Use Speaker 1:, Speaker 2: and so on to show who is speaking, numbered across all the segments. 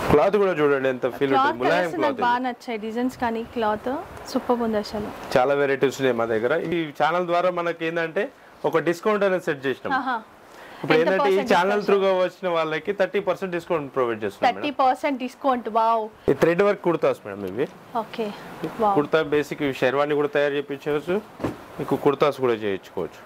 Speaker 1: Cloth కూడా చూడండి ఎంత ఫీల్
Speaker 2: క్లాత్
Speaker 1: ఉంటుంది ములాయం
Speaker 2: కలర్స్ నాకు
Speaker 1: క్లాత్
Speaker 2: బాగా నచ్చాయి డిజైన్స్ కానీ క్లాత్ సూపర్ ఉంది అసలు
Speaker 1: చాలా వెరైటీస్ ఉన్నాయి మా దగ్గర ఈ ఛానల్ ద్వారా మనకి ఏంటంటే ఒక డిస్కౌంట్ అనేది సెట్ చేసినాం
Speaker 2: ఆహా
Speaker 1: ఇప్పుడు
Speaker 2: ఎంత
Speaker 1: ఏంటంటే ఈ
Speaker 2: percent
Speaker 1: ఛానల్ త్రూగా వచ్చిన వాళ్ళకి థర్టీ పర్సెంట్ డిస్కౌంట్ ప్రొవైడ్ చేస్తున్నాం
Speaker 2: థర్టీ పర్సెంట్ డిస్కౌంట్ వావ్
Speaker 1: ఈ థ్రెడ్ వర్క్ కుర్తాస్ మేడం ఇవి
Speaker 2: okay wow
Speaker 1: kurta basic sherwani కూడా తయారు చేయించవచ్చు మీకు కుర్తాస్ కూడా చేయించుకోవచ్చు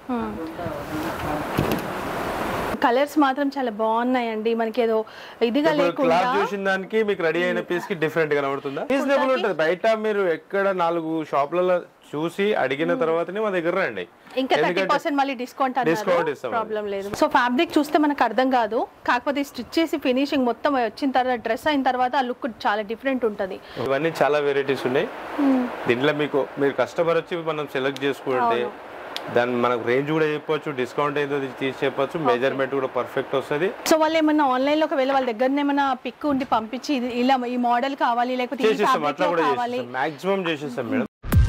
Speaker 2: కలర్స్ మాత్రం చాలా బాగున్నాయండి మనకి ఏదో ఇదిగా
Speaker 1: ఇప్పుడు
Speaker 2: లేకుండా
Speaker 1: క్లాత్ చూసిన దానికి మీకు రెడీ అయిన పీస్ కి డిఫరెంట్ గా కనబడుతుందా రీజనబుల్ ఉంటుంది బయట మీరు ఎక్కడ నాలుగు షాపులలో చూసి అడిగిన తర్వాతనే మా దగ్గర రండి
Speaker 2: ఇంకా థర్టీ పర్సెంట్ మళ్ళీ డిస్కౌంట్
Speaker 1: Discount
Speaker 2: అన్నారు
Speaker 1: ఇస్తాం
Speaker 2: ప్రాబ్లం లేదు సో ఫ్యాబ్రిక్ చూస్తే మనకు అర్థం కాదు కాకపోతే స్టిచ్ చేసి ఫినిషింగ్ మొత్తం వచ్చిన తర్వాత డ్రెస్ అయిన తర్వాత ఆ లుక్ చాలా డిఫరెంట్ ఉంటుంది
Speaker 1: ఇవన్నీ చాలా వెరైటీస్ ఉన్నాయి దీంట్లో మీకు మీరు కస్టమర్ వచ్చి మనం సెలెక్ట్ చేసుకుంటే దాని మనకు రేంజ్ కూడా చెప్పొచ్చు డిస్కౌంట్ ఏదో తీసి చెప్పొచ్చు మెజర్మెంట్ కూడా పర్ఫెక్ట్ వస్తుంది
Speaker 2: సో వాళ్ళు ఏమన్నా ఆన్లైన్ లో ఒకవేళ వాళ్ళ దగ్గర ఏమైనా పిక్ ఉండి పంపించి ఇది ఇలా ఈ మోడల్ కావాలి లేకపోతే ఈ
Speaker 1: చేసేస్తాం
Speaker 2: ఫ్యాబ్రిక్
Speaker 1: అట్లా
Speaker 2: లో
Speaker 1: కూడా
Speaker 2: కావాలి
Speaker 1: చేసేస్తాం మాక్సిమం చేసేస్తాం మేడం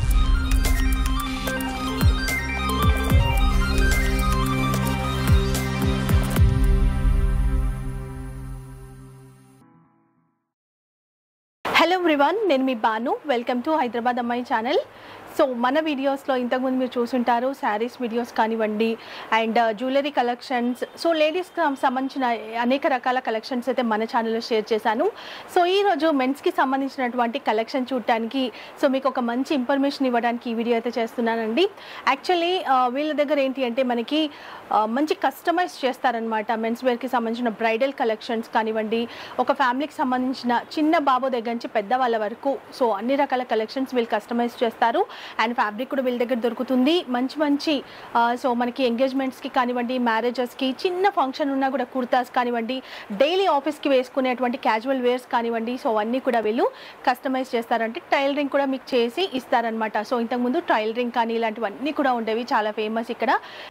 Speaker 2: హలో ఎవ్రీవన్ నేను మీ బాను వెల్కమ్ టు హైదరాబాద్ అమ్మాయి ఛానల్ సో మన వీడియోస్లో ఇంతకుముందు మీరు చూసుంటారు శారీస్ వీడియోస్ కానివ్వండి అండ్ జ్యువెలరీ కలెక్షన్స్ సో లేడీస్కి సంబంధించిన అనేక రకాల కలెక్షన్స్ అయితే మన ఛానల్లో షేర్ చేశాను సో ఈరోజు మెన్స్కి సంబంధించినటువంటి కలెక్షన్ చూడటానికి సో మీకు ఒక మంచి ఇన్ఫర్మేషన్ ఇవ్వడానికి ఈ వీడియో అయితే చేస్తున్నానండి యాక్చువల్లీ వీళ్ళ దగ్గర ఏంటి అంటే మనకి ఆ, మంచి కస్టమైజ్ చేస్తారనమాట మెన్స్ వేర్కి సంబంధించిన బ్రైడల్ కలెక్షన్స్ కానివ్వండి ఒక ఫ్యామిలీకి సంబంధించిన చిన్న బాబు దగ్గర నుంచి పెద్దవాళ్ళ వరకు సో అన్ని రకాల కలెక్షన్స్ వీళ్ళు కస్టమైజ్ చేస్తారు అండ్ ఫ్యాబ్రిక్ కూడా వీళ్ళ దగ్గర దొరుకుతుంది మంచి మంచి ఆ, సో మనకి ఎంగేజ్మెంట్స్కి కానివ్వండి మ్యారేజెస్కి చిన్న ఫంక్షన్ ఉన్నా కూడా కుర్తాస్ కానివ్వండి డైలీ ఆఫీస్కి వేసుకునేటువంటి క్యాజువల్ వేర్స్ కానివ్వండి సో అన్నీ కూడా వీళ్ళు కస్టమైజ్ చేస్తారంటే టైలరింగ్ కూడా మీకు చేసి ఇస్తారనమాట సో ఇంతకుముందు టైలరింగ్ కానీ ఇలాంటివన్నీ కూడా ఉండేవి చాలా ఫేమస్ ఇక్కడ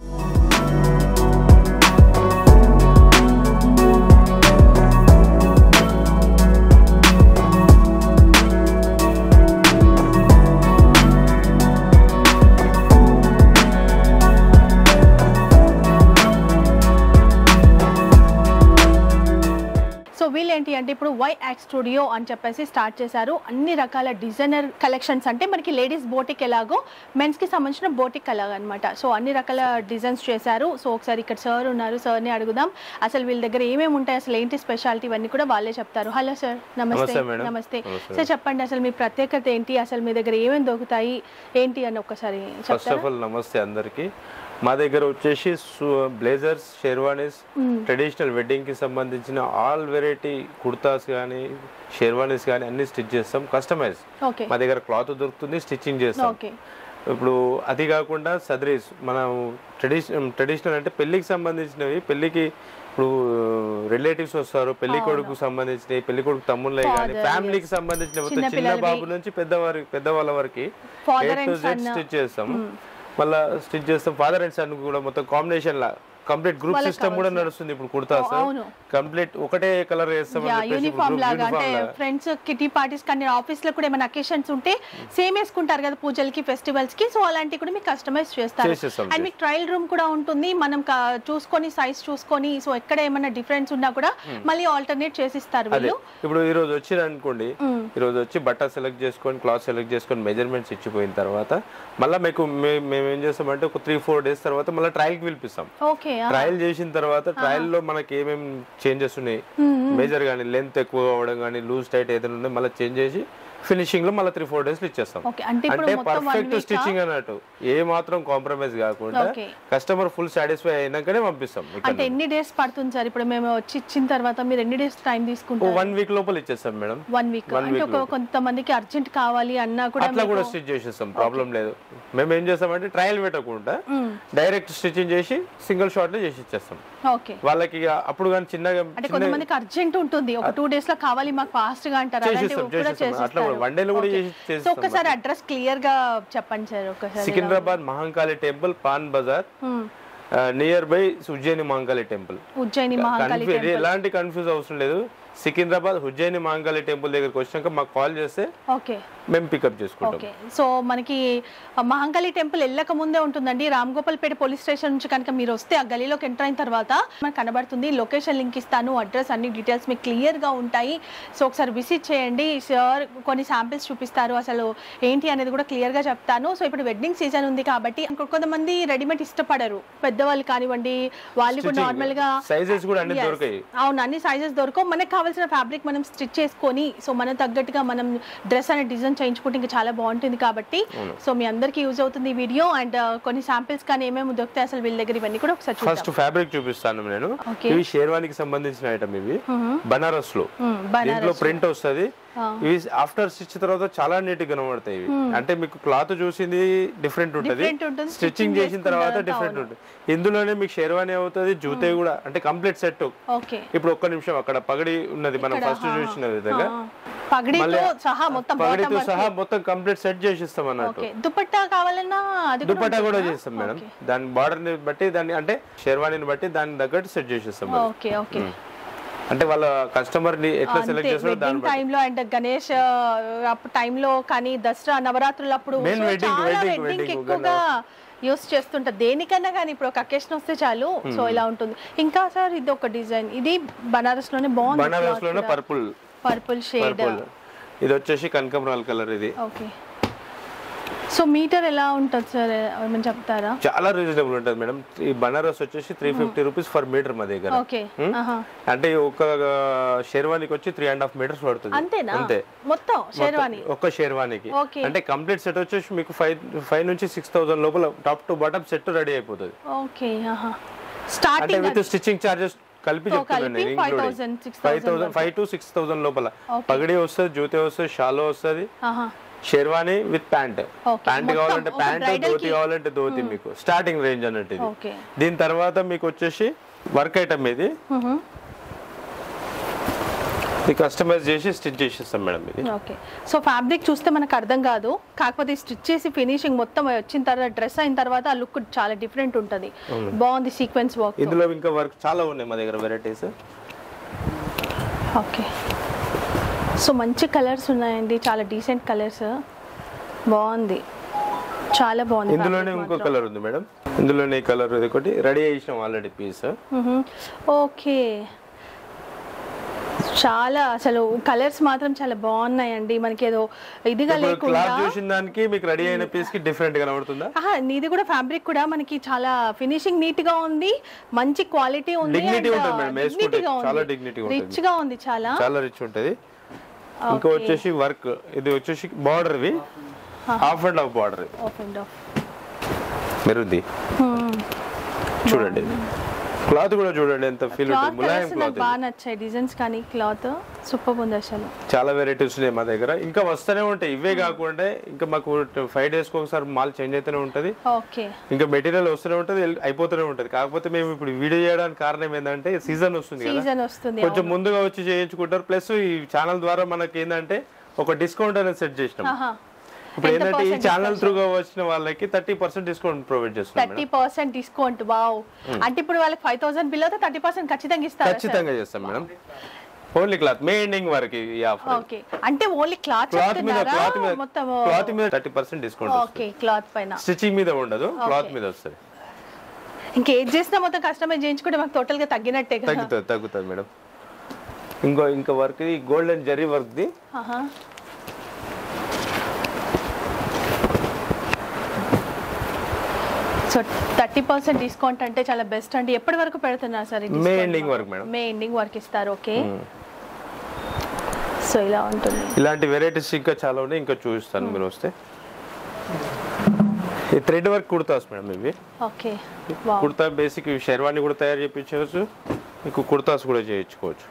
Speaker 2: సో వీళ్ళు ఏంటి అంటే ఇప్పుడు వై యాక్ స్టూడియో అని చెప్పేసి స్టార్ట్ చేశారు అన్ని రకాల డిజైనర్ కలెక్షన్స్ అంటే మనకి లేడీస్ బోటిక్ ఎలాగో మెన్స్ కి సంబంధించిన బోటిక్ అలాగనమాట సో అన్ని రకాల డిజైన్స్ చేశారు సో ఒకసారి ఇక్కడ సార్ ఉన్నారు సార్ని అడుగుదాం అసలు వీళ్ళ దగ్గర ఏమేమి ఉంటాయి అసలు ఏంటి స్పెషాలిటీ ఇవన్నీ కూడా వాళ్ళే చెప్తారు హలో సార్ నమస్తే
Speaker 1: నమస్తే మేడం.
Speaker 2: నమస్తే
Speaker 1: నమస్తే.
Speaker 2: సార్ చెప్పండి అసలు మీ ప్రత్యేకత ఏంటి అసలు మీ దగ్గర ఏమేమి దొరుకుతాయి ఏంటి అని ఒక్కసారి
Speaker 1: ఫస్ట్
Speaker 2: చెప్తారా
Speaker 1: ఆఫ్ ఆల్ నమస్తే అందరికి మా దగ్గర వచ్చేసి బ్లేజర్స్ షెర్వానీస్ ట్రెడిషనల్ వెడ్డింగ్ కి సంబంధించిన ఆల్ వెరైటీ కుర్తాస్ కానీ షెర్వానీస్ కానీ అన్ని స్టిచ్ చేస్తాం కస్టమైజ్
Speaker 2: ఓకే
Speaker 1: మా దగ్గర క్లాత్ దొరుకుతుంది స్టిచ్చింగ్ చేస్తాం
Speaker 2: ఓకే
Speaker 1: ఇప్పుడు అది కాకుండా సదరీస్ మనం ట్రెడిషనల్ ట్రెడిషనల్ అంటే పెళ్లికి సంబంధించినవి పెళ్లికి ఇప్పుడు రిలేటివ్స్ వస్తారు పెళ్లి కొడుకు సంబంధించినవి పెళ్లి కొడుకు తమ్ముళ్ళే కానీ
Speaker 2: Father,
Speaker 1: ఫ్యామిలీకి సంబంధించిన మొత్తం
Speaker 2: చిన్న
Speaker 1: చిన్న
Speaker 2: పిల్లలవి.
Speaker 1: బాబు నుంచి పెద్దవారి పెద్దవాళ్ళ వరకు
Speaker 2: Father and son.
Speaker 1: స్టిచ్ చేస్తాం మళ్ళా స్టిచ్ చేస్తాం ఫాదర్ అండ్ సన్ కూడా మొత్తం కాంబినేషన్ లా కంప్లీట్ గ్రూప్
Speaker 2: వాళ్ళకి
Speaker 1: సిస్టమ్ కూడా నడుస్తుంది ఇప్పుడు కుర్తా
Speaker 2: ఓ,
Speaker 1: సార్
Speaker 2: అవును.
Speaker 1: కంప్లీట్ ఒకటే కలర్ వేస్తాం
Speaker 2: యా యూనిఫామ్ లాగా అంటే ఫ్రెండ్స్ కిటీ పార్టీస్ కానీ ఆఫీస్ లో కూడా ఏమైనా అకేషన్స్ ఉంటే సేమ్ వేసుకుంటారు కదా పూజలకి ఫెస్టివల్స్ కి సో అలాంటివి కూడా మీకు కస్టమైజ్ చేస్తారు
Speaker 1: చేసేస్తాం,
Speaker 2: అండ్ మీకు ట్రయల్ రూమ్ కూడా ఉంటుంది మనం క- చూసుకొని సైజ్ చూసుకొని సో ఎక్కడ ఏమైనా డిఫరెన్స్ ఉన్నా కూడా మళ్ళీ ఆల్టర్నేట్ చేసిస్తారు
Speaker 1: అదే
Speaker 2: వీళ్ళు
Speaker 1: ఇప్పుడు ఈ రోజు వచ్చి అనుకోండి ఈ రోజు వచ్చి బట్ట సెలెక్ట్ చేసుకొని క్లాత్ సెలెక్ట్ చేసుకొని మెజర్మెంట్స్ ఇచ్చిపోయిన తర్వాత మళ్ళీ మీకు మే- మేము ఏం చేస్తామంటే ఒక త్రీ ఫోర్ డేస్ తర్వాత మళ్ళీ ట్రయల్ కి పిలిపిస్తాం
Speaker 2: ఓకే
Speaker 1: ట్రయల్ చేసిన తర్వాత ట్రయల్ లో మనకి ఏమేమి చేంజెస్ ఉన్నాయి మేజర్ కానీ లెంత్ ఎక్కువ అవ్వడం కానీ లూజ్ టైట్ ఏదైనా ఉందో మళ్ళీ చేంజ్ చేసి ఫినిషింగ్ లో మళ్ళీ త్రీ ఫోర్ డేస్ లో ఇచ్చేస్తాం
Speaker 2: ఓకే అంటే ఇప్పుడు
Speaker 1: అంటే
Speaker 2: మొత్తం వన్
Speaker 1: పర్ఫెక్ట్
Speaker 2: వీక్
Speaker 1: స్టిచ్చింగ్ అన్నట్టు ఏ మాత్రం కాంప్రమైజ్ కాకుండా
Speaker 2: Okay.
Speaker 1: కస్టమర్ ఫుల్ సాటిస్ఫై అయినాకనే పంపిస్తాం
Speaker 2: అంటే ఎన్ని డేస్ పడుతుంది సార్ ఇప్పుడు మేము వచ్చి ఇచ్చిన తర్వాత మీరు ఎన్ని డేస్ టైం తీసుకుంటారు
Speaker 1: వన్ వీక్ లోపల ఇచ్చేస్తాం మేడం
Speaker 2: వన్ వీక్ అంటే ఒక కొంతమందికి అర్జెంట్ కావాలి అన్నా కూడా
Speaker 1: అట్లా కూడా స్టిచ్ చేసేస్తాం ప్రాబ్లం లేదు మేము ఏం చేస్తామంటే ట్రయల్ పెట్టకుండా డైరెక్ట్ స్టిచ్చింగ్ చేసి సింగిల్ షాట్ లో చేసి ఇచ్చేస్తాం
Speaker 2: ఓకే
Speaker 1: వాళ్ళకి ఇక అప్పుడు కానీ చిన్నగా
Speaker 2: అంటే కొంతమందికి అర్జెంట్ ఉంటుంది ఒక టూ డేస్ లో కావాలి మాకు ఫాస్ట్ గా అంటారు అలాంటివి
Speaker 1: చేసేస్తాం
Speaker 2: కూడా
Speaker 1: చేసేస్తాం అట్లా కూడా వన్ డేలో కూడా చేసి
Speaker 2: సో
Speaker 1: చేస్తాం
Speaker 2: ఒక్కసారి అడ్రస్ క్లియర్ గా చెప్పండి సార్ ఒకసారి
Speaker 1: Secunderabad Mahankali temple Pan Bazaar
Speaker 2: Hmm.
Speaker 1: Near by Ujjaini Mahankali temple
Speaker 2: Ujjaini Mahakali
Speaker 1: confuse ఎలాంటి కన్ఫ్యూజ్ అవసరం లేదు సికింద్రాబాద్ ఉజ్జయిని మాంగళి టెంపుల్ దగ్గరికి వచ్చినాక మాకు కాల్ చేస్తే
Speaker 2: ఓకే
Speaker 1: మేము పికప్ చేసుకుంటాం
Speaker 2: ఓకే సో మనకి మహంకాళి టెంపుల్ వెళ్ళక ముందే ఉంటుందండి రామ్ గోపాల్పేట పోలీస్ స్టేషన్ నుంచి కనుక మీరు వస్తే ఆ గలీలోకి ఎంటర్ అయిన తర్వాత మనకు కనబడుతుంది లొకేషన్ లింక్ ఇస్తాను అడ్రస్ అన్ని డీటెయిల్స్ మీకు క్లియర్గా ఉంటాయి సో ఒకసారి విజిట్ చేయండి సార్ కొన్ని శాంపిల్స్ చూపిస్తారు అసలు ఏంటి అనేది కూడా క్లియర్గా చెప్తాను సో ఇప్పుడు వెడ్డింగ్ సీజన్ ఉంది కాబట్టి ఇంకొక కొంతమంది రెడీమేడ్ ఇష్టపడరు పెద్దవాళ్ళు కానివ్వండి వాళ్ళు కూడా
Speaker 1: Stitching,
Speaker 2: నార్మల్గా
Speaker 1: sizes కూడా అన్ని
Speaker 2: Yes.
Speaker 1: దొరకాయి.
Speaker 2: అవును అన్ని సైజెస్ దొరకవు మనకు కావాల్సిన ఫ్యాబ్రిక్ మనం స్టిచ్ చేసుకొని సో మన తగ్గట్టుగా మనం డ్రెస్ అనే డిజైన్ చేయించుకుంటే ఇంకా చాలా బాగుంటుంది కాబట్టి సో మీ అందరికీ యూజ్ అవుతుంది ఈ వీడియో అండ్ కొన్ని శాంపిల్స్ కానీ ఏమేమి దొరుకుతాయి అసలు వీళ్ళ దగ్గర ఇవన్నీ కూడా ఒకసారి
Speaker 1: ఫస్ట్
Speaker 2: చూద్దాం
Speaker 1: ఫ్యాబ్రిక్ చూపిస్తాను నేను
Speaker 2: Okay.
Speaker 1: ఇవి షేర్వానికి సంబంధించిన ఐటమ్ ఇవి బనారస్ లో
Speaker 2: మ్మ్,
Speaker 1: దీంట్లో
Speaker 2: బనారస్
Speaker 1: ప్రింట్ వస్తది ఇవి ఆఫ్టర్ స్టిచ్ తర్వాత చాలా నీట్ గా కనబడతాయి ఇవి అంటే మీకు క్లాత్ చూసింది డిఫరెంట్ ఉంటది
Speaker 2: Different ఉంటుంది, stitching
Speaker 1: స్టిచ్చింగ్ చేసిన
Speaker 2: చేసుకున్న
Speaker 1: తర్వాత
Speaker 2: తర్వాత
Speaker 1: డిఫరెంట్ ఉంటుంది ఇందులోనే మీకు షేర్వాణి అవుతుంది జూతే కూడా అంటే కంప్లీట్ సెట్
Speaker 2: ఓకే
Speaker 1: ఇప్పుడు ఒక్క నిమిషం అక్కడ పగడి ఉన్నది మనం ఫస్ట్ చూసిన విధంగా
Speaker 2: పగడితో సహా మొత్తం
Speaker 1: పగడితో
Speaker 2: బాటమ్
Speaker 1: సహా మొత్తం కంప్లీట్ సెట్ చేసిస్తాం అన్నట్టు
Speaker 2: ఓకే దుపట్టా కావాలన్నా అది కూడా
Speaker 1: దుపట్టా కూడా
Speaker 2: ఉంటుందా?
Speaker 1: చేస్తాం మేడం దాని బార్డర్ ని బట్టి దాన్ని అంటే షేర్వాణిని బట్టి దాని తగ్గట్టు సెట్ చేసేస్తాం మేడం.
Speaker 2: ఓకే ఓకే
Speaker 1: అంటే వాళ్ళ కస్టమర్ ని ఎట్లా సెలెక్ట్ చేస్తారో దాని
Speaker 2: వెడ్డింగ్ టైంలో అండ్ గణేష్ అప్పుడు టైంలో కానీ దసరా నవరాత్రులు అప్పుడు
Speaker 1: Main
Speaker 2: so
Speaker 1: wedding,
Speaker 2: చాలా
Speaker 1: wedding,
Speaker 2: వెడ్డింగ్
Speaker 1: wedding,
Speaker 2: ఎక్కువగా యూస్ చేస్తుంటారు దేనికన్నా కానీ ఇప్పుడు ఒక అకేషన్ వస్తే చాలు సో ఇలా ఉంటుంది ఇంకా సార్ ఇది ఒక డిజైన్ ఇది బనారస్ లోనే బాగుంది
Speaker 1: బనారస్ లోనే పర్పుల్
Speaker 2: పర్పుల్ షేడ్
Speaker 1: పర్పుల్ ఇది వచ్చేసి కనకమరాల్ కలర్ ఇది
Speaker 2: ఓకే సో మీటర్ ఎలా ఉంటుంది సార్ ఏమైనా చెప్తారా
Speaker 1: చాలా రీజనబుల్ ఉంటుంది మేడం ఈ బనారస్ వచ్చేసి three fifty rupees for metre మా దగ్గర
Speaker 2: ఓకే ఆహా.
Speaker 1: అంటే ఒక షేర్వానికి వచ్చి త్రీ అండ్ హాఫ్ మీటర్స్ పడుతుంది
Speaker 2: అంతేనా
Speaker 1: అంతే
Speaker 2: మొత్తం షేర్వాణి
Speaker 1: ఒక్క షేర్వానికి
Speaker 2: ఓకే
Speaker 1: అంటే కంప్లీట్ సెట్ వచ్చేసి మీకు ఫైవ్ ఫైవ్ నుంచి సిక్స్ థౌసండ్ లోపల top to bottom set ready అయిపోతుంది
Speaker 2: ఓకే ఆహా
Speaker 1: అంటే
Speaker 2: స్టార్టింగ్
Speaker 1: విత్ స్టిచ్చింగ్ చార్జెస్ కలిపి
Speaker 2: So,
Speaker 1: చెప్తున్నాను
Speaker 2: కలిపి
Speaker 1: నేను
Speaker 2: 5,000, 6,000
Speaker 1: five thousand five to six thousand లోపల
Speaker 2: Okay.
Speaker 1: పగడి వస్తుంది జూతే వస్తుంది షాలో వస్తుంది
Speaker 2: ఆహా
Speaker 1: sherwani with pant
Speaker 2: Okay.
Speaker 1: Pant
Speaker 2: మొత్తం
Speaker 1: కావాలంటే
Speaker 2: ఒక
Speaker 1: ప్యాంట్
Speaker 2: bridal
Speaker 1: ధోతి
Speaker 2: కి.
Speaker 1: కావాలంటే ధోతి మీకు స్టార్టింగ్ రేంజ్ అన్నట్టు ఇది
Speaker 2: ఓకే
Speaker 1: దీని తర్వాత మీకు వచ్చేసి వర్క్ ఐటమ్ ఇది ఇది కస్టమైజ్ చేసి స్టిచ్ చేసేస్తాం మేడం ఇది
Speaker 2: ఓకే సో ఫ్యాబ్రిక్ చూస్తే మనకు అర్థం కాదు కాకపోతే స్టిచ్ చేసి ఫినిషింగ్ మొత్తం వచ్చిన తర్వాత డ్రెస్ అయిన తర్వాత ఆ లుక్ చాలా డిఫరెంట్ ఉంటుంది బాగుంది సీక్వెన్స్ వర్క్
Speaker 1: ఇందులో ఇంకా వర్క్ చాలా ఉన్నాయి మా దగ్గర వెరైటీస్
Speaker 2: ఓకే సో మంచి కలర్స్ ఉన్నాయండి చాలా డీసెంట్ కలర్స్ బాగుంది చాలా బాగుంది
Speaker 1: ఇందులోనే ఇంకో కలర్ ఉంది మేడం ఇందులోనే కలర్ ఇది ఒకటి రెడీ చేసినాం ఆల్రెడీ పీస్
Speaker 2: ఓకే చాలా అసలు కలర్స్ మాత్రం చాలా బాగున్నాయండి మనకి ఏదో ఇదిగా
Speaker 1: ఇప్పుడు
Speaker 2: లేకుండా
Speaker 1: క్లాత్ చూసిన దానికి మీకు రెడీ అయిన పీస్ కి డిఫరెంట్ కనబడుతుందా
Speaker 2: ఆహా, నీది కూడా ఫ్యాబ్రిక్ కూడా మనకి చాలా ఫినిషింగ్ నీట్ గా ఉంది మంచి క్వాలిటీ ఉంది
Speaker 1: Dignity ఉంటుంది మేడం, వేసుకుంటే చాలా dignity ఉంటుంది.
Speaker 2: రిచ్ గా ఉంది చాలా
Speaker 1: చాలా రిచ్ ఉంటది ఇంకా వచ్చేసి వర్క్ ఇది వచ్చేసి బార్డర్ వి half and half border
Speaker 2: half and half
Speaker 1: మెరుద్ది చూడండి క్లాత్ కూడా చూడండి ఎంత ఫీల్
Speaker 2: క్లాత్
Speaker 1: ఉంటుంది ములాయం
Speaker 2: కలర్స్ నాకు
Speaker 1: క్లాత్
Speaker 2: బాగా నచ్చాయి డిజైన్స్ కానీ క్లాత్ సూపర్ ఉంది అసలు
Speaker 1: చాలా వెరైటీస్ ఉన్నాయి మా దగ్గర ఇంకా వస్తూనే ఉంటాయి ఇవే కాకుండా ఇంకా మాకు ఫైవ్ డేస్ కి ఒకసారి మాల్ చేంజ్ అయితేనే ఉంటది
Speaker 2: ఓకే
Speaker 1: ఇంకా మెటీరియల్ వస్తూనే ఉంటది ఎల్- అయిపోతూనే ఉంటది కాకపోతే మేము ఇప్పుడు వీడియో చేయడానికి కారణం ఏంటంటే సీజన్ వస్తుంది కదా
Speaker 2: సీజన్ వస్తుంది
Speaker 1: కొంచెం ముందుగా వచ్చి చేయించుకుంటారు ప్లస్ ఈ ఛానల్ ద్వారా మనకి ఏంటంటే ఒక డిస్కౌంట్ అనేది సెట్ చేసినాం
Speaker 2: ఆహా
Speaker 1: ఇప్పుడు
Speaker 2: ఎంత
Speaker 1: ఏంటంటే ఈ
Speaker 2: percent
Speaker 1: ఛానల్ త్రూగా వచ్చిన వాళ్ళకి థర్టీ పర్సెంట్ డిస్కౌంట్ ప్రొవైడ్ చేస్తున్నాం
Speaker 2: థర్టీ పర్సెంట్ డిస్కౌంట్ వావ్ అంటే ఇప్పుడు వాళ్ళకి ఫైవ్ థౌసండ్ బిల్ అయితే థర్టీ పర్సెంట్ ఖచ్చితంగా ఇస్తారు
Speaker 1: ఖచ్చితంగా చేస్తాం madam only cloth May ending వరకు ఈ ఆఫర్
Speaker 2: ఓకే అంటే ఓన్లీ క్లాత్
Speaker 1: క్లాత్ మీద
Speaker 2: చెప్తున్నారా
Speaker 1: క్లాత్ మీద
Speaker 2: మొత్తం
Speaker 1: క్లాత్ మీద thirty percent discount
Speaker 2: okay cloth పైన
Speaker 1: స్టిచింగ్ మీద ఉండదు క్లాత్ మీద వస్తుంది
Speaker 2: ఇంకేం చేసినా మొత్తం కస్టమైజ్ చేయించుకుంటే మాకు టోటల్ గా తగ్గినట్టే కదా
Speaker 1: తగ్గుతుంది తగ్గుతుంది మేడం ఇంకో ఇంకా వర్క్ గోల్డెన్ జరీ వర్క్ ది
Speaker 2: ఆహా. సో థర్టీ పర్సెంట్ డిస్కౌంట్ అంటే చాలా బెస్ట్ అండి ఎప్పటి వరకు పెడుతున్నారు సార్
Speaker 1: మే ఎండింగ్ వరకు మేడం
Speaker 2: మే ఎండింగ్ వరకు ఇస్తారు ఓకే సో ఇలా ఉంటుంది
Speaker 1: ఇలాంటి వెరైటీస్ ఇంకా చాలా ఉన్నాయి ఇంకా చూపిస్తాను మీరు వస్తే ఈ థ్రెడ్ వర్క్ కుర్తాస్ మేడం ఇవి
Speaker 2: okay wow
Speaker 1: kurta basic sherwani కూడా తయారు చేయించవచ్చు మీకు కుర్తాస్ కూడా చేయించుకోవచ్చు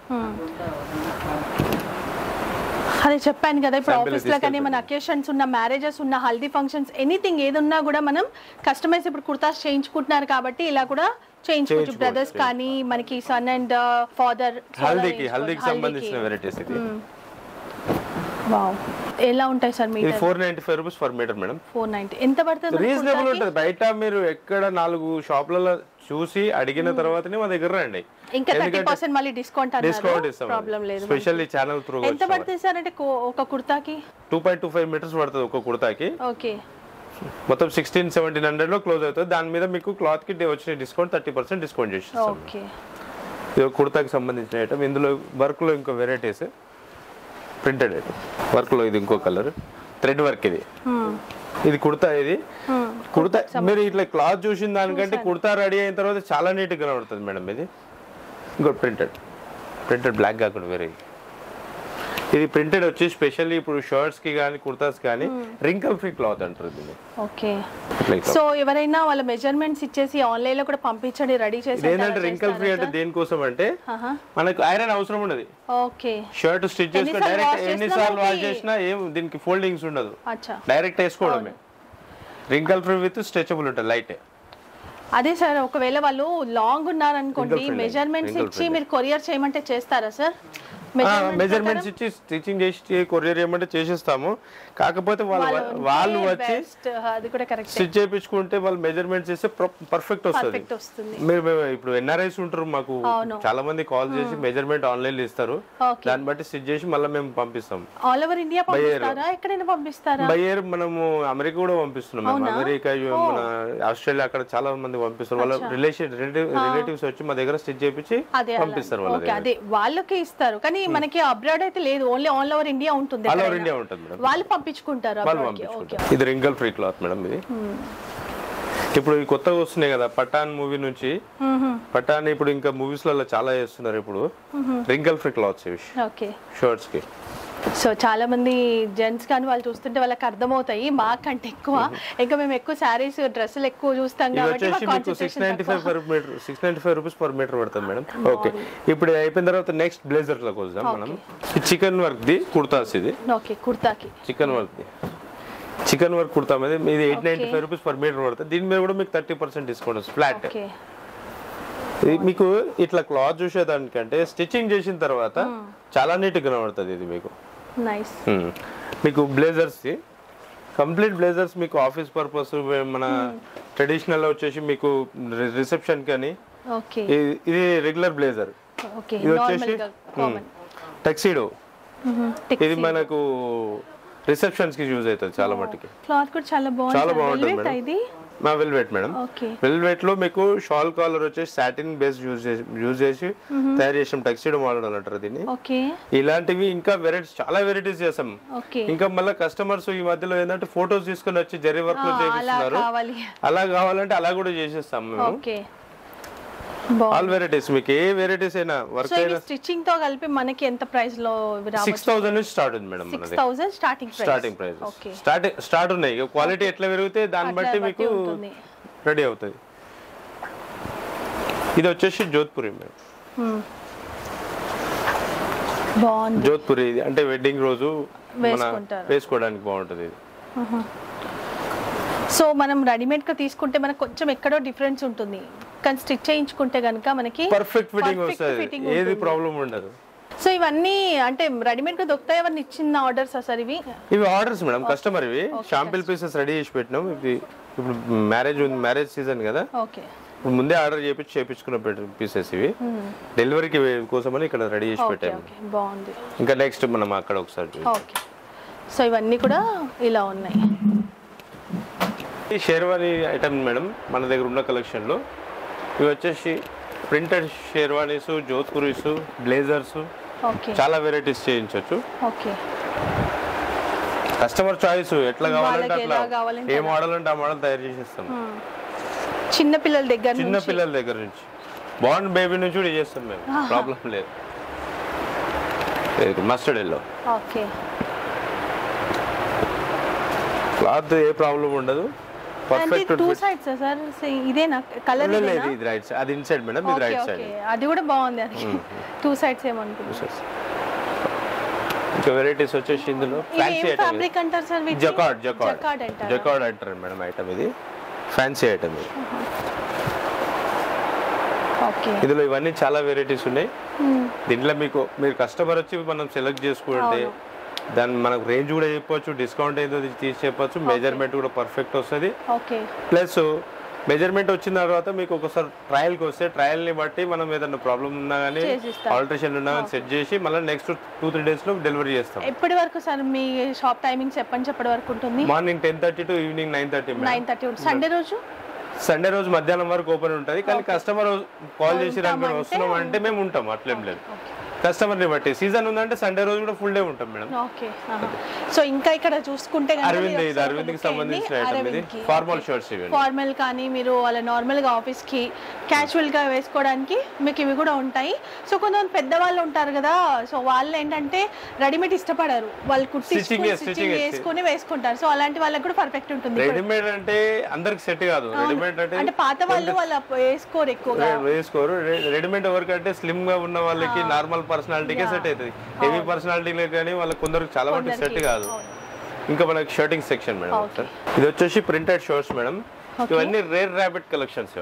Speaker 2: అదే చెప్పాను కదా ఇప్పుడు
Speaker 1: Sample
Speaker 2: ఆఫీస్ లో కానీ మన అకేషన్స్ ఉన్న మ్యారేజెస్ ఉన్న హల్దీ ఫంక్షన్స్ ఎనీథింగ్ ఏది ఉన్నా కూడా మనం కస్టమైజ్ ఇప్పుడు కుర్తాస్ చేయించుకుంటున్నారు కాబట్టి ఇలా కూడా చేయించుకోవచ్చు
Speaker 1: చేయించుకోవచ్చు,
Speaker 2: బ్రదర్స్ కానీ మనకి సన్ అండ్ ఫాదర్
Speaker 1: హల్దీకి హల్దీకి సంబంధించిన వెరైటీస్ ఇది
Speaker 2: వావ్ ఎలా ఉంటాయి సార్
Speaker 1: ఇది
Speaker 2: metre
Speaker 1: four ninety five rupees per metre madam
Speaker 2: four ninety ఎంత పడుతుంది మనకి
Speaker 1: రీజనబుల్
Speaker 2: కుర్తాకి?
Speaker 1: ఉంటుంది బయట మీరు ఎక్కడ నాలుగు షాపులలో చూసి అడిగిన తర్వాతనే మా దగ్గర రండి
Speaker 2: ఇంకా థర్టీ
Speaker 1: ఎందుకంటే
Speaker 2: పర్సెంట్ మళ్ళీ డిస్కౌంట్
Speaker 1: డిస్కౌంట్
Speaker 2: అన్నారు
Speaker 1: ఇస్తాం
Speaker 2: ప్రాబ్లం లేదు
Speaker 1: స్పెషల్లీ ఛానల్ త్రూ
Speaker 2: ఎంత పడుతుంది సార్ అంటే కో- ఒక కుర్తాకి
Speaker 1: two point two five metres పడుతుంది ఒక కుర్తాకి
Speaker 2: ఓకే
Speaker 1: మొత్తం సిక్స్టీన్ సెవెంటీన్ హండ్రెడ్ లో క్లోజ్ అవుతుంది దాని మీద మీకు క్లాత్ కి వచ్చిన డిస్కౌంట్ థర్టీ పర్సెంట్ డిస్కౌంట్ చేసేస్తాం
Speaker 2: ఓకే
Speaker 1: ఇది ఒక కుర్తాకి సంబంధించిన ఐటమ్ ఇందులో వర్క్ లో ఇంకో వెరైటీస్ ప్రింటెడ్ ఐటమ్ వర్క్ లో ఇది ఇంకో కలర్ థ్రెడ్ వర్క్ ఇది ఇది కుర్తా ఇది కుర్తా మీరు ఇట్లా క్లాత్ చూసిన దానికంటే కుర్తా రెడీ అయిన తర్వాత చాలా నీట్ గా కనబడుతుంది మేడం ఇది ఇంకోటి ప్రింటెడ్ ప్రింటెడ్ బ్లాక్ కాకుండా వేరే ఇది ప్రింటెడ్ వచ్చి స్పెషల్లీ ఇప్పుడు షర్ట్స్ కి కానీ కుర్తాస్ కానీ రింకల్ ఫ్రీ క్లాత్ అంటారు దీన్ని
Speaker 2: ఓకే
Speaker 1: ఇట్లా ఇట్లా.
Speaker 2: సో ఎవరైనా వాళ్ళ మెజర్మెంట్స్ ఇచ్చేసి ఆన్లైన్ లో కూడా పంపించండి రెడీ
Speaker 1: ఇది
Speaker 2: చేసి
Speaker 1: ఏంటంటే రింకల్ ఫ్రీ అంటే దేనికోసం అంటే మనకు ఐరన్ అవసరం ఉండదు
Speaker 2: ఓకే
Speaker 1: షర్ట్ స్టిచ్ చేసుకుని
Speaker 2: ఎన్నిసార్లు
Speaker 1: డైరెక్ట్
Speaker 2: wash చేసినా
Speaker 1: ఎన్నిసార్లు వాష్
Speaker 2: మనకి-
Speaker 1: చేసినా ఏం దీనికి ఫోల్డింగ్స్ ఉండదు
Speaker 2: అచ్చా
Speaker 1: డైరెక్ట్ వేసుకోవడమే రింకల్ ఫ్రీ విత్ స్ట్రెచబుల్ ఉంటుంది లైట్
Speaker 2: అదే సార్ ఒకవేళ వాళ్ళు లాంగ్ ఉన్నారనుకోండి
Speaker 1: Wrinkle free
Speaker 2: మెజర్మెంట్స్
Speaker 1: wrinkle
Speaker 2: ఇచ్చి
Speaker 1: free
Speaker 2: మీరు కొరియర్ చేయమంటే చేస్తారా సార్
Speaker 1: మెజర్మెంట్స్ ఇచ్చి స్టిచ్చింగ్ చేసి కొరియర్ చేయమంటే చేసేస్తాము కాకపోతే వాళ్ళు వాళ్ళు వచ్చి
Speaker 2: బెస్ట్ అది కూడా కరెక్ట్
Speaker 1: స్టిచ్ చేయించుకుంటే వాళ్ళు మెజర్మెంట్స్ ఇస్తే పర్ఫెక్ట్ వస్తుంది
Speaker 2: పర్ఫెక్ట్ వస్తుంది
Speaker 1: మీరు మేము ఇప్పుడు ఎన్ఆర్ఐస్ ఉంటారు మాకు
Speaker 2: అవును.
Speaker 1: చాలా మంది కాల్ చేసి మెజర్మెంట్ ఆన్లైన్ లో ఇస్తారు
Speaker 2: ఓకే
Speaker 1: దాన్ని బట్టి స్టిచ్ చేసి మళ్ళీ మేము పంపిస్తాం
Speaker 2: ఆల్ ఓవర్ ఇండియా పంపిస్తారా ఎక్కడైనా పంపిస్తారా
Speaker 1: బయ్యర్ మనము అమెరికా కూడా పంపిస్తున్నాం మేము. అమెరికా యు- మన ఆస్ట్రేలియా అక్కడ చాలా మంది పంపిస్తారు వాళ్ళ రిలేషన్ రిలేటివ్స్ వచ్చి మా దగ్గర స్టిచ్ చేపించి
Speaker 2: అదే
Speaker 1: పంపిస్తారు వాళ్ళ
Speaker 2: ఓకే అదే వాళ్ళకి ఇస్తారు కానీ మనకి అబ్రాడ్ అయితే లేదు ఓన్లీ ఆల్ ఓవర్ ఇండియా ఉంటుంది
Speaker 1: ఆల్ ఓవర్
Speaker 2: ఎక్కడైనా.
Speaker 1: ఇండియా ఉంటుంది మేడం
Speaker 2: వాళ్ళు పంపించుకుంటారు
Speaker 1: వాళ్ళు
Speaker 2: abroad కి. ఓకే
Speaker 1: పంపించుకుంటారు ఇది రింగల్ ఫ్రీ క్లాత్ మేడం ఇది ఇప్పుడు ఈ కొత్తగా వస్తున్నాయి కదా పఠాన్ మూవీ నుంచి పఠాన్ ఇప్పుడు ఇంకా మూవీస్ లలో చాలా చేస్తున్నారు ఇప్పుడు రింగల్ ఫ్రీ క్లాత్స్ ఇవి
Speaker 2: ఓకే
Speaker 1: షర్ట్స్ కి
Speaker 2: సో చాలా మంది జెంట్స్ కానీ వాళ్ళు చూస్తుంటే వాళ్ళకి అర్థమవుతాయి మాకంటే ఎక్కువ ఇంకా మేము ఎక్కువ శారీస్ డ్రెస్సులు ఎక్కువ చూస్తాం
Speaker 1: ఇవి
Speaker 2: కాబట్టి
Speaker 1: వచ్చేసి
Speaker 2: మాకు
Speaker 1: మీకు six
Speaker 2: concentration
Speaker 1: ninety five per metre six ninety five rupees per metre పడుతుంది మేడం ఓకే ఇప్పుడు ఇది అయిపోయిన తర్వాత నెక్స్ట్ బ్లేజర్ లోకి వద్దాం మనం చికెన్ వర్క్ ది కుర్తాస్ ఇది
Speaker 2: తక్కువ. ఓకే కుర్తాకి
Speaker 1: చికెన్ వర్క్ ది చికెన్ వర్క్ కుర్తా మీద ఇది eight ninety five rupees per metre పడుతుంది దీని మీద కూడా మీకు థర్టీ పర్సెంట్ డిస్కౌంట్ వస్తుంది ఫ్లాట్
Speaker 2: ఓకే
Speaker 1: ఇది మీకు ఇట్లా క్లాత్ చూసేదానికంటే స్టిచ్చింగ్ చేసిన తర్వాత చాలా నీట్ గా కనబడుతుంది ఇది మీకు
Speaker 2: నైస్
Speaker 1: Hmm. మీకు బ్లేజర్స్ కంప్లీట్ బ్లేజర్స్ మీకు ఆఫీస్ పర్పస్ మన ట్రెడిషనల్ వచ్చేసి మీకు రిసెప్షన్ కానీ
Speaker 2: ఓకే
Speaker 1: ఇది- ఇది రెగ్యులర్ బ్లేజర్
Speaker 2: ఓకే
Speaker 1: ఇది
Speaker 2: నార్మల్
Speaker 1: వచ్చేసి
Speaker 2: గా కామన్
Speaker 1: టెక్సీడో ఇది మనకు రిసెప్షన్స్ కి యూజ్ అవుతుంది చాలా మట్టుకి
Speaker 2: క్లాత్ కూడా చాలా
Speaker 1: చాలా
Speaker 2: బాగుంది
Speaker 1: బాగుంటుంది
Speaker 2: Velvet ఆ
Speaker 1: మేడం.
Speaker 2: ఇది
Speaker 1: మా వెల్వెట్ మేడం
Speaker 2: ఓకే
Speaker 1: వెల్వెట్ లో మీకు షాల్ కాలర్ వచ్చేసి సాటిన్ బేస్ యూజ్ చేసి యూజ్ చేసి తయారు చేసాం టెక్సీడో మోడల్ అంటారు దీన్ని
Speaker 2: ఓకే
Speaker 1: ఇలాంటివి ఇంకా వెరైటీస్ చాలా వెరైటీస్ చేసాం
Speaker 2: ఓకే
Speaker 1: ఇంకా మళ్ళీ కస్టమర్స్ ఈ మధ్యలో ఏంటంటే ఫొటోస్ తీసుకొని వచ్చి జరీ వర్క్ లో
Speaker 2: అలా
Speaker 1: చేపిస్తున్నారు
Speaker 2: కావాలి
Speaker 1: అలా కావాలంటే అలా కూడా చేసేస్తాం మేము
Speaker 2: ఓకే బాగుంది
Speaker 1: ఆల్ వెరైటీస్ మీకు ఏ వెరైటీస్ అయినా వర్క్
Speaker 2: సో ఇవి
Speaker 1: అయినా
Speaker 2: స్టిచ్చింగ్ తో కలిపి మనకి ఎంత ప్రైస్ లో రావచ్చు
Speaker 1: సిక్స్ థౌసండ్ నుంచి స్టార్ట్ ఉంది మేడం
Speaker 2: సిక్స్
Speaker 1: మనది
Speaker 2: thousand starting price
Speaker 1: starting price
Speaker 2: okay
Speaker 1: start start ఉన్నాయి క్వాలిటీ ఎట్లా పెరిగితే దాన్ని బట్టి
Speaker 2: బట్టి
Speaker 1: మీకు
Speaker 2: ఉంటుంది.
Speaker 1: రెడీ అవుతుంది ఇది వచ్చేసి జోధ్పురి మేడం
Speaker 2: బాగుంది
Speaker 1: జోధ్పురి ఇది అంటే వెడ్డింగ్ రోజు మన
Speaker 2: వేసుకుంటారు.
Speaker 1: వేసుకోవడానికి బాగుంటుంది ఇది
Speaker 2: సో మనం రెడీమేడ్ గా తీసుకుంటే మనకు కొంచెం ఎక్కడో డిఫరెన్స్ ఉంటుంది కానీ స్టిచ్ చేయించుకుంటే గనుక మనకి
Speaker 1: పర్ఫెక్ట్ ఫిట్టింగ్
Speaker 2: perfect
Speaker 1: వస్తుంది
Speaker 2: fitting
Speaker 1: ఏది
Speaker 2: ఉంటుంది.
Speaker 1: ప్రాబ్లం ఉండదు
Speaker 2: సో ఇవన్నీ అంటే రెడీమేడ్ గా దొరుకుతాయి ఎవరిని ఇచ్చిన ఆర్డర్స్ సార్ ఇవి
Speaker 1: ఇవి ఆర్డర్స్ మేడం కస్టమర్ ఇవి షాంపిల్ పీసెస్ రెడీ చేసి పెట్టినాం ఇది ఇప్పుడు మ్యారేజ్ ఉంది మ్యారేజ్ సీజన్ కదా
Speaker 2: ఓకే
Speaker 1: ఇప్పుడు ముందే ఆర్డర్ చేపించి చేపించుకున్న పీసెస్ ఇవి డెలివరీకి కోసమని ఇక్కడ రెడీ చేసి
Speaker 2: ఓకే
Speaker 1: పెట్టాము
Speaker 2: ఓకే బాగుంది
Speaker 1: ఇంకా నెక్స్ట్ మనం అక్కడ ఒకసారి చూద్దాం.
Speaker 2: ఓకే సో ఇవన్నీ కూడా ఇలా ఉన్నాయి
Speaker 1: ఈ షేర్వానీ ఐటమ్ మేడం మన దగ్గర ఉన్న collection లో ఇవి వచ్చేసి printed sherwanis jodhpuris blazers
Speaker 2: okay
Speaker 1: చాలా వెరైటీస్ చేయించవచ్చు
Speaker 2: ఓకే
Speaker 1: కస్టమర్ చాయిస్ ఎట్లా కావాలంటే
Speaker 2: వాళ్ళకి
Speaker 1: అట్లా
Speaker 2: ఎలా కావాలంటే
Speaker 1: ఏ మోడల్ అంటే ఆ మోడల్ తయారు చేసేస్తాం
Speaker 2: చిన్న పిల్లల దగ్గర
Speaker 1: చిన్న
Speaker 2: నుంచి
Speaker 1: పిల్లల దగ్గర నుంచి బాండ్ బేబీ నుంచి కూడా చేస్తాం మేము ప్రాబ్లం లేదు మస్టర్డ్ ఎల్లో
Speaker 2: ఓకే
Speaker 1: క్లాత్ ఏ ప్రాబ్లం ఉండదు
Speaker 2: అంటే
Speaker 1: పర్ఫెక్ట్
Speaker 2: టూ సైడ్స్ సార్ ఇదేనా కలర్
Speaker 1: లేదు ఇది రైట్ సైడ్ అది ఇన్సైడ్ మేడం ఇది
Speaker 2: ఓకే
Speaker 1: రైట్
Speaker 2: ఓకే
Speaker 1: సైడ్
Speaker 2: అది కూడా బాగుంది అది టూ సైడ్స్ ఏమనుకుంటున్నారు
Speaker 1: ఇంకా వెరైటీస్ వచ్చేసి ఇందులో
Speaker 2: ఇది
Speaker 1: ఫ్యాన్సీ
Speaker 2: ఏం
Speaker 1: ఐటమ్
Speaker 2: ఫ్యాబ్రిక్ అంటారు సార్ వీటిని?
Speaker 1: జకార్డ్ జకార్డ్
Speaker 2: జకార్డ్ అంటారా?
Speaker 1: జకార్డ్ అంటారు మేడం ఐటమ్ ఇది ఫ్యాన్సీ ఐటమ్ ఇది
Speaker 2: ఓకే
Speaker 1: ఇందులో ఇవన్నీ చాలా వెరైటీస్ ఉన్నాయి
Speaker 2: మ్మ్.
Speaker 1: దీంట్లో మీకు మీరు కస్టమర్ వచ్చి మనం సెలెక్ట్ చేసుకుంటే దాని మనకు రేంజ్ కూడా చెప్పొచ్చు డిస్కౌంట్ ఏదో తీసి చెప్పొచ్చు మెజర్మెంట్ కూడా పర్ఫెక్ట్ వస్తుంది
Speaker 2: ఓకే
Speaker 1: ప్లస్ మెజర్మెంట్ వచ్చిన తర్వాత మీకు ఒకసారి ట్రయల్కి వస్తే ట్రయల్ని బట్టి మనం ఏదైనా ప్రాబ్లం ఉన్నా కానీ
Speaker 2: చేసిస్తారు.
Speaker 1: ఆల్టరేషన్ ఉన్నా కానీ సెట్ చేసి మళ్ళీ నెక్స్ట్ టూ త్రీ డేస్లో డెలివరీ చేస్తాం
Speaker 2: ఎప్పటి వరకు సార్ మీ షాప్ టైమింగ్స్ ఎప్పటి నుంచి ఎప్పటి వరకు ఉంటుంది
Speaker 1: morning ten thirty to evening nine thirty
Speaker 2: nine thirty Sunday రోజు
Speaker 1: సండే రోజు మధ్యాహ్నం వరకు ఓపెన్ ఉంటుంది కానీ కస్టమర్ కాల్ చేసి అనుకుని వస్తున్నాం అంటే మేము ఉంటాం అట్లేం లేదు కస్టమర్ని బట్టి సీజన్ ఉందంటే సండే రోజు కూడా ఫుల్ డే ఉంటాం మేడం
Speaker 2: ఓకే సో ఇంకా ఇక్కడ చూసుకుంటే కనుక
Speaker 1: అరవింద్
Speaker 2: మీరు
Speaker 1: ఇది
Speaker 2: ఒకసారి
Speaker 1: అరవింద్ కి
Speaker 2: look
Speaker 1: సంబంధించిన
Speaker 2: చేయండి.
Speaker 1: ఐటమ్ ఇది
Speaker 2: అరవింద్కి.
Speaker 1: ఫార్మల్ షర్ట్స్ ఇవి
Speaker 2: ఫార్మల్ కానీ మీరు వాళ్ళ నార్మల్గా ఆఫీస్కి క్యాజువల్గా వేసుకోవడానికి మీకు ఇవి కూడా ఉంటాయి సో కొంతమంది పెద్దవాళ్ళు ఉంటారు కదా సో వాళ్ళు ఏంటంటే రెడీమేడ్ ఇష్టపడరు వాళ్ళు కుట్టి
Speaker 1: Stitching ఏ, stitching
Speaker 2: స్టిచ్చింగ్
Speaker 1: ఏ.
Speaker 2: వేసుకొని వేసుకుంటారు సో అలాంటి వాళ్ళకి కూడా పర్ఫెక్ట్ ఉంటుంది
Speaker 1: రెడీమేడ్ అంటే అందరికి సెట్ కాదు రెడీమేడ్ అంటే
Speaker 2: అంటే పాత వాళ్ళు వాళ్ళు వేసుకోరు ఎక్కువగా
Speaker 1: వేసుకోరు రెడీమేడ్ ఎవరికంటే స్లిమ్ గా ఉన్న వాళ్ళకి నార్మల్ పర్సనాలిటీకే సెట్ అవుతుంది హెవీ పర్సనాలిటీలే కానీ వాళ్ళకి కొందరికి చాలా మంది సెట్ కాదు ఇంకా మనకి షర్టింగ్ సెక్షన్ మేడం ఒకసారి. ఇది వచ్చేసి ప్రింటెడ్ షర్ట్స్ మేడం ఇవన్నీ Rare Rabbit collections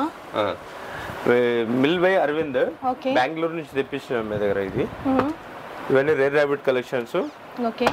Speaker 1: mill by Arvind
Speaker 2: okay
Speaker 1: Bengaluru నుంచి తెప్పించిన మీ దగ్గర ఇది ఇవన్నీ Rare Rabbit collections
Speaker 2: okay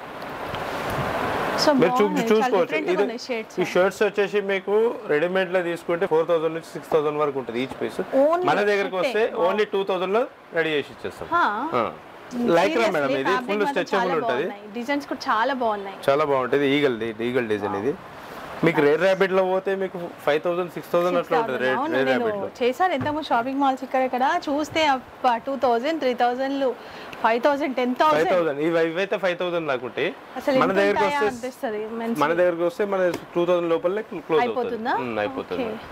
Speaker 2: so
Speaker 1: మీరు చూ చూసుకోవచ్చు ఇది
Speaker 2: షేడ్స్
Speaker 1: ఈ షర్ట్స్ వచ్చేసి మీకు రెడీమేడ్ లో తీసుకుంటే ఫోర్ థౌసండ్ నుంచి సిక్స్ థౌసండ్ వరకు ఉంటుంది ఈచ్ పీస్
Speaker 2: Only
Speaker 1: మన దగ్గరకు వస్తే ఓన్లీ టూ థౌసండ్ లో రెడీ చేసి ఇచ్చేస్తాం లైక్రా మేడం ఇది ఫుల్ స్ట్రెచబుల్ ఉంటుంది
Speaker 2: డిజైన్స్ కూడా చాలా బాగున్నాయి
Speaker 1: చాలా బాగుంటుంది ఈగల్ ఈగల్ డిజైన్ ఇది మీకు రేర్ ర్యాబిట్ లో పోతే మీకు ఫైవ్ థౌసండ్ సిక్స్ థౌసండ్ అట్లా ఉంటుంది రేర్
Speaker 2: అవును
Speaker 1: రేర్
Speaker 2: నేను
Speaker 1: ర్యాబిట్ లో
Speaker 2: చేశాను ఎంతమంది షాపింగ్ మాల్స్ ఇక్కడ ఇక్కడ చూస్తే టూ థౌజండ్ త్రీ థౌజండ్లు five thousand ten
Speaker 1: five
Speaker 2: thousand
Speaker 1: thousand ఇవి ఇవైతే ఫైవ్ థౌసండ్ లాకుంటే
Speaker 2: అసలు
Speaker 1: మన
Speaker 2: ఎంత
Speaker 1: దగ్గరకు
Speaker 2: ఉంటాయా
Speaker 1: వస్తే
Speaker 2: అనిపిస్తుంది మంచి
Speaker 1: మన దగ్గరకు వస్తే మన టూ థౌసండ్ లోపలనే క్లోజ్ అవుతుంది
Speaker 2: అయిపోతుందా
Speaker 1: ఉమ్, అయిపోతుంది
Speaker 2: ఓకే.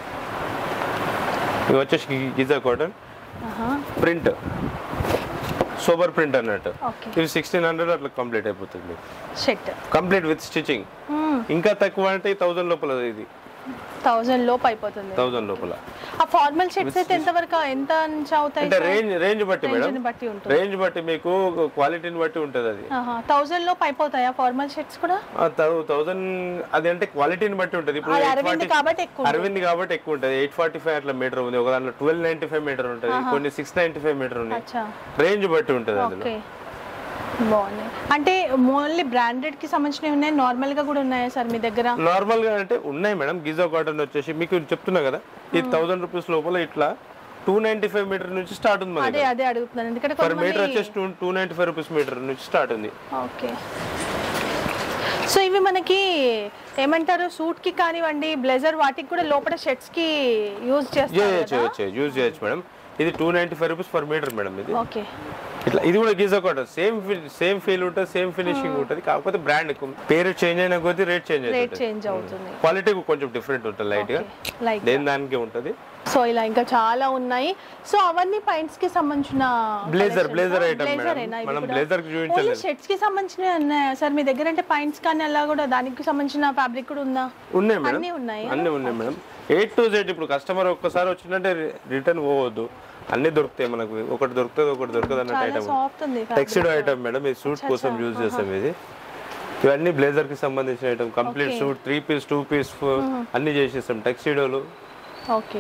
Speaker 1: ఇవి వచ్చేసి గిజా కాటన్
Speaker 2: ఆహా,
Speaker 1: ప్రింట్ సూపర్ ప్రింట్ అన్నట్టు
Speaker 2: ఓకే
Speaker 1: ఇవి సిక్స్టీన్ హండ్రెడ్ అట్లా కంప్లీట్ అయిపోతుంది
Speaker 2: షర్ట్
Speaker 1: కంప్లీట్ విత్ స్టిచ్చింగ్ ఇంకా తక్కువ అంటే థౌసండ్ లోపల ఇది
Speaker 2: థౌజండ్ లోపు అయిపోతుంది
Speaker 1: థౌసండ్ లోపల
Speaker 2: ఆ ఫార్మల్ షర్ట్స్ అయితే ఎంత వరకు ఎంత నుంచి అవుతాయి
Speaker 1: అంటే రేంజ్ రేంజ్ బట్టి మేడం
Speaker 2: రేంజ్ని బట్టి ఉంటుంది
Speaker 1: రేంజ్ బట్టి మీకు క్వాలిటీని బట్టి ఉంటుంది అది
Speaker 2: థౌజండ్ లోపు అయిపోతాయా ఫార్మల్ షర్ట్స్ కూడా
Speaker 1: థౌసండ్ అది అంటే క్వాలిటీని బట్టి ఉంటుంది ఇప్పుడు
Speaker 2: అది
Speaker 1: 840
Speaker 2: అరవింద్ కాబట్టి ఎక్కువ
Speaker 1: అరవింద్ కాబట్టి ఎక్కువ ఉంటుంది ఎయిట్ ఫార్టీ ఫైవ్ అట్లా మీటర్ ఉంది ఒక దాంట్లో ట్వెల్వ్ నైన్టీ ఫైవ్ మీటర్ ఉంటుంది కొన్ని సిక్స్ నైన్టీ ఫైవ్ మీటర్ ఉన్నాయి
Speaker 2: అచ్చా
Speaker 1: రేంజ్ బట్టి ఉంటుంది అందులో
Speaker 2: ఓకే బాగున్నాయి అంటే ఓన్లీ బ్రాండెడ్ కి సంబంధించినవి ఉన్నాయి నార్మల్ గా కూడా ఉన్నాయా సార్ మీ దగ్గర
Speaker 1: నార్మల్ గా అంటే ఉన్నాయి మేడం గిజా కాటన్ వచ్చేసి మీకు చెప్తున్నా కదా ఈ థౌసండ్ రూపీస్ లోపల ఇట్లా టూ నైన్టీ ఫైవ్ మీటర్ నుంచి స్టార్ట్ ఉంది మన
Speaker 2: అదే అదే అడుగుతున్నాను ఎందుకంటే
Speaker 1: పర్ మీటర్
Speaker 2: కొంతమంది
Speaker 1: వచ్చేసి two two ninety five rupees metre నుంచి స్టార్ట్ ఉంది
Speaker 2: ఓకే సో ఇవి మనకి ఏమంటారు సూట్ కి కానివ్వండి బ్లెజర్ వాటికి కూడా లోపల షర్ట్స్ కి యూజ్ చేస్తారు
Speaker 1: చేయొచ్చు చేయొచ్చు యూజ్ చేయొచ్చు మేడం ఇది two ninety five rupees per metre madam ఇది
Speaker 2: ఓకే
Speaker 1: ఇట్లా ఇది కూడా Giza cotton same same feel ఉంటుంది సేమ్ ఫినిషింగ్ ఉంటుంది కాకపోతే బ్రాండ్ పేరు చేంజ్ అయిన కొద్దీ రేట్ చేంజ్
Speaker 2: రేట్
Speaker 1: అవుతుంది
Speaker 2: చేంజ్ అవుతుంది
Speaker 1: క్వాలిటీ కొంచెం డిఫరెంట్ ఉంటుంది లైట్ గా
Speaker 2: లైక్
Speaker 1: దేని దానికి ఉంటుంది
Speaker 2: సో ఇలా ఇంకా చాలా ఉన్నాయి సో అవన్నీ పాయింట్స్ కి సంబంధించిన
Speaker 1: బ్లేజర్ బ్లేజర్ ఐటమ్ మేడం మనం బ్లేజర్ కి చూపించలేదు
Speaker 2: షర్ట్స్ కి సంబంధించిన ఉన్నాయా సార్ మీ దగ్గర అంటే పాయింట్స్ కానీ అలా కూడా దానికి సంబంధించిన ఫ్యాబ్రిక్ కూడా ఉందా
Speaker 1: ఉన్నాయి మేడం
Speaker 2: అన్నీ ఉన్నాయి
Speaker 1: అన్నీ ఉన్నాయి మేడం ఎయిట్ టు జెడ్ ఇప్పుడు కస్టమర్ ఒక్కసారి వచ్చిందంటే రిటర్న్ పోవద్దు అన్ని దొరుకుతాయి మనకు ఒకటి దొరుకుతుంది ఒకటి దొరకదు అన్నట్టు
Speaker 2: చాలా
Speaker 1: ఐటమ్
Speaker 2: సాఫ్ట్ ఉంది
Speaker 1: టెక్స్టైల్ ఐటమ్ మేడం ఇది సూట్ కోసం యూజ్ చేస్తాం ఇది ఇవన్నీ బ్లేజర్ కి సంబంధించిన item complete suit three piece two piece అన్ని చేసేస్తాం టెక్స్టైడోలు
Speaker 2: ఓకే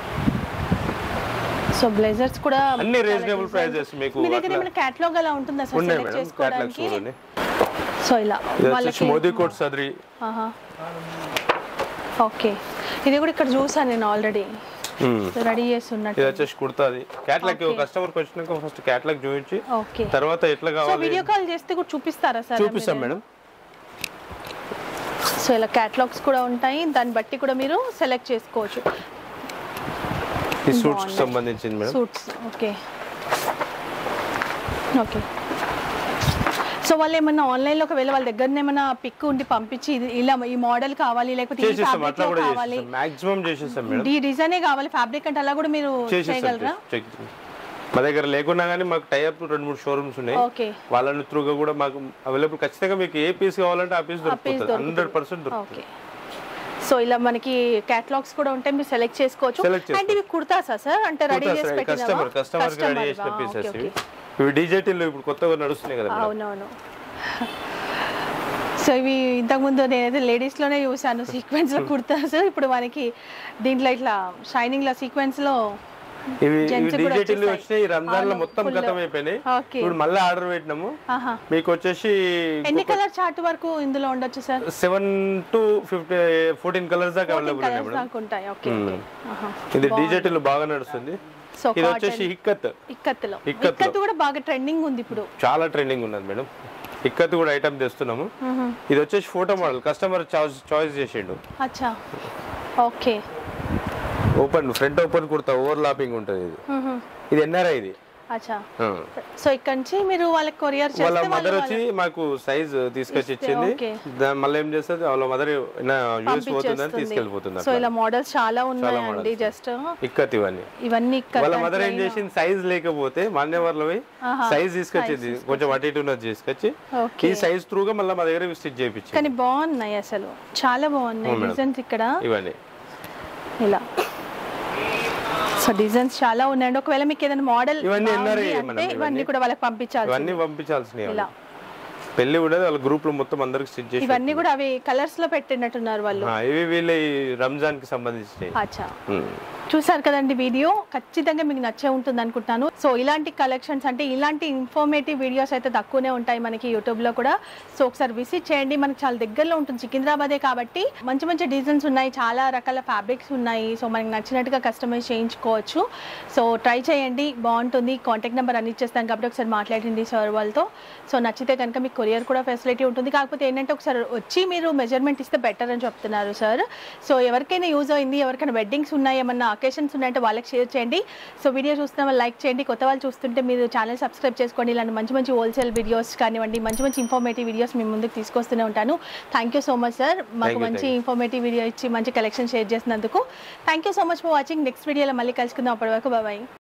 Speaker 2: సో బ్లేజర్స్ కూడా
Speaker 1: అన్ని రీజనబుల్ ప్రైజెస్ మీకు
Speaker 2: మీ దగ్గర ఏమైనా క్యాటలాగ్ అలా ఉంటుందా సార్
Speaker 1: ఉన్నాయి
Speaker 2: సెలెక్ట్
Speaker 1: మేడం క్యాటలాగ్స్
Speaker 2: చేసుకోవడానికి
Speaker 1: ఉన్నాయి
Speaker 2: సో ఇలా
Speaker 1: ఇది
Speaker 2: వాళ్ళకి
Speaker 1: వచ్చేసి మోదీ కోట్ సదరి
Speaker 2: ఆహా ఓకే ఇది కూడా ఇక్కడ చూసాను నేను ఆల్రెడీ
Speaker 1: Hmm.
Speaker 2: రెడీ చేస్తున్నట్టు
Speaker 1: ఇది వచ్చేసి కుర్తాది క్యాటలాగ్ కస్టమర్కి వచ్చినాక ఫస్ట్ క్యాటలాగ్ చూపించి
Speaker 2: ఓకే
Speaker 1: తర్వాత ఎట్లా
Speaker 2: సో
Speaker 1: కావాలి
Speaker 2: వీడియో కాల్ చేస్తే కూడా చూపిస్తారా సార్
Speaker 1: చూపిస్తాం మేడం
Speaker 2: సో ఇలా క్యాటలాగ్స్ కూడా ఉంటాయి దాన్ని బట్టి కూడా మీరు సెలెక్ట్ చేసుకోవచ్చు
Speaker 1: ఈ సూట్స్ కి సంబంధించింది madam
Speaker 2: suits okay okay so వాళ్ళు ఏమన్నా ఆన్లైన్లో ఒకవేళ వాళ్ళ దగ్గర ఏమైనా పిక్ ఉండి పంపించి ఇది ఇలా ఈ మోడల్ కావాలి లేకపోతే ఈ
Speaker 1: చేసేస్తాం
Speaker 2: fabric
Speaker 1: అట్లా
Speaker 2: లో
Speaker 1: కూడా
Speaker 2: కావాలి
Speaker 1: చేసేస్తాం మాక్సిమం చేసేస్తాం మేడం
Speaker 2: ఈ డిజైనే కావాలి ఫ్యాబ్రిక్ అంటే అలా కూడా మీరు
Speaker 1: చేసేస్తాం
Speaker 2: చేయగలరా
Speaker 1: చెక్ మా దగ్గర లేకున్నా కానీ మాకు టైఅప్ రెండు మూడు షోరూమ్స్ ఉన్నాయి
Speaker 2: ఓకే
Speaker 1: వాళ్ళని త్రూగా కూడా మాకు అవైలబుల్ ఖచ్చితంగా మీకు ఏ పీస్ కావాలంటే ఆ పీస్ దొరుకుతుంది హండ్రెడ్ పర్సెంట్ దొరుకుతుంది
Speaker 2: ఓకే సో ఇలా మనకి క్యాటలాగ్స్ కూడా ఉంటాయి మీరు సెలెక్ట్ చేసుకోవచ్చు
Speaker 1: Select
Speaker 2: అంటే ఇవి కుర్తాసా సార్ అంటే రెడీ చేసి
Speaker 1: కస్టమర్ కస్టమర్ కి రెడీ చేసిన పీసెస్ ఇవి ఇవి డీజేటీలు ఇప్పుడు కొత్తగా నడుస్తున్నాయి కదా మేడం
Speaker 2: అవునవును సో ఇవి ఇంతకుముందు నేనైతే లేడీస్ లోనే చూసాను సీక్వెన్స్ లో కుర్తాస్ ఇప్పుడు మనకి దీంట్లో ఇట్లా షైనింగ్ లో సీక్వెన్స్ లో
Speaker 1: ఇవి ఇవి
Speaker 2: Gents కూడా
Speaker 1: డిజిటల్
Speaker 2: వచ్చేసాయి.
Speaker 1: వచ్చినాయి ఈ రంజాన్ లో
Speaker 2: అవును,
Speaker 1: మొత్తం
Speaker 2: full.
Speaker 1: గతం అయిపోయినాయి
Speaker 2: ఓకే
Speaker 1: ఇప్పుడు మళ్ళీ ఆర్డర్ పెట్టినాము
Speaker 2: ఆహా
Speaker 1: మీకు వచ్చేసి
Speaker 2: ఎన్ని కలర్ చార్ట్ వరకు ఇందులో ఉండొచ్చు sir
Speaker 1: seven to fifty fourteen colours దాకా అవైలబుల్ ఉన్నాయి
Speaker 2: కలర్స్
Speaker 1: మేడం
Speaker 2: దాకా ఉంటాయి ఓకే
Speaker 1: మ్మ్.
Speaker 2: ఆహా
Speaker 1: ఇది డిజిటల్ బాగా నడుస్తుంది
Speaker 2: సో
Speaker 1: ఇది వచ్చేసి హిక్కత్
Speaker 2: ఇక్కత్తులో
Speaker 1: ఇక్కత్తులో.
Speaker 2: ఇక్కత్తు కూడా బాగా ట్రెండింగ్ ఉంది ఇప్పుడు
Speaker 1: చాలా ట్రెండింగ్ ఉన్నది మేడం ఇక్కత్ కూడా ఐటమ్ తెస్తున్నాము
Speaker 2: మ్మ్.
Speaker 1: ఇది వచ్చేసి photo model customer choice choice చేసిండు
Speaker 2: అచ్చా okay
Speaker 1: open front open kurta overlapping ఉంటుంది ఇది
Speaker 2: మ్మ్.
Speaker 1: ఇది ఎన్ఆర్ఐ ఇది
Speaker 2: అచ్చా
Speaker 1: ఆ.
Speaker 2: సో ఇక్కడ నుంచి మీరు వాళ్ళకి కొరియర్
Speaker 1: వాళ్ళ
Speaker 2: చేస్తే
Speaker 1: మదర్
Speaker 2: వాళ్ళు
Speaker 1: వచ్చి మాకు సైజ్ తీసుకొచ్చి
Speaker 2: ఇస్తే,
Speaker 1: ఇచ్చింది
Speaker 2: ఓకే.
Speaker 1: దాని మళ్ళీ ఏం చేస్తుంది వాళ్ళ మదర్ యూఎస్ పోతుందని తీసుకెళ్ళిపోతుంది
Speaker 2: సో ఇలా మోడల్స్ చాలా ఉన్నాయండి జస్ట్
Speaker 1: ఇక్కత్ ఇవన్నీ
Speaker 2: ఇవన్నీ ఇక్కడ
Speaker 1: వాళ్ళ మదర్ ఏం చేసింది సైజ్ లేకపోతే మాన్యవర్లో పోయి
Speaker 2: ఆహా.
Speaker 1: సైజ్ తీసుకొచ్చింది కొంచెం అటు ఇటు ఉన్నది తీసుకొచ్చి
Speaker 2: ఓకే
Speaker 1: ఈ సైజ్ త్రూగా మళ్ళీ మా దగ్గర స్టిచ్ చేయించింది
Speaker 2: కానీ బాగున్నాయి అసలు చాలా బాగున్నాయి డిజైన్స్ ఇక్కడ
Speaker 1: ఇవన్నీ
Speaker 2: ఇలా సో డిజైన్స్ చాలా ఉన్నాయండి ఒకవేళ మీకు ఏదైనా మోడల్
Speaker 1: ఇవన్నీ ఎన్ఆర్ఐ
Speaker 2: అంటే
Speaker 1: మేడం,
Speaker 2: ఇవన్నీ కూడా వాళ్ళకి పంపించాలి
Speaker 1: ఇవన్నీ పంపించాల్సినవి
Speaker 2: ఇలా
Speaker 1: పెళ్లి కూడా వాళ్ళ గ్రూప్ లో మొత్తం అందరికి స్టిచ్ చేసి
Speaker 2: ఇవన్నీ కూడా అవి కలర్స్ లో పెట్టినట్టున్నారు వాళ్ళు
Speaker 1: ఆ, ఇవి వీళ్ళ ఈ రంజాన్ కి సంబంధించినవి
Speaker 2: అచ్చా
Speaker 1: ఉమ్.
Speaker 2: చూసారు కదండి వీడియో ఖచ్చితంగా మీకు నచ్చే ఉంటుంది అనుకుంటున్నాను సో ఇలాంటి కలెక్షన్స్ అంటే ఇలాంటి ఇన్ఫర్మేటివ్ వీడియోస్ అయితే తక్కువనే ఉంటాయి మనకి యూట్యూబ్లో కూడా సో ఒకసారి విజిట్ చేయండి మనకి చాలా దగ్గరలో ఉంటుంది సికింద్రాబాదే కాబట్టి మంచి మంచి డిజైన్స్ ఉన్నాయి చాలా రకాల ఫ్యాబ్రిక్స్ ఉన్నాయి సో మనకి నచ్చినట్టుగా కస్టమైజ్ చేయించుకోవచ్చు సో ట్రై చేయండి బాగుంటుంది కాంటాక్ట్ నెంబర్ అన్ని ఇచ్చేస్తాను కాబట్టి ఒకసారి మాట్లాడండి సార్ వాళ్ళతో సో నచ్చితే కనుక మీకు కొరియర్ కూడా ఫెసిలిటీ ఉంటుంది కాకపోతే ఏంటంటే ఒకసారి వచ్చి మీరు మెజర్మెంట్ ఇస్తే బెటర్ అని చెప్తున్నారు సార్ సో ఎవరికైనా యూజ్ అయింది ఎవరికైనా వెడ్డింగ్స్ ఉన్నాయి ఏమన్నా అకేషన్స్ ఉన్నాయంటే వాళ్ళకి షేర్ చేయండి సో వీడియో చూస్తున్న వాళ్ళు లైక్ చేయండి కొత్త వాళ్ళు చూస్తుంటే మీరు ఛానల్ సబ్స్క్రైబ్ చేసుకోండి ఇలాంటి మంచి మంచి హోల్సేల్ వీడియోస్ కానివ్వండి మంచి మంచి ఇన్ఫర్మేటివ్ వీడియోస్ మీ ముందుకు తీసుకొస్తూనే ఉంటాను thank you so much sir మాకు
Speaker 1: you,
Speaker 2: మంచి
Speaker 1: thank
Speaker 2: ఇన్ఫర్మేటివ్ వీడియో ఇచ్చి మంచి కలెక్షన్ షేర్ చేసినందుకు thank you so much for watching next వీడియోలో మళ్ళీ కలుసుకుందాం అప్పటి వరకు బాయ్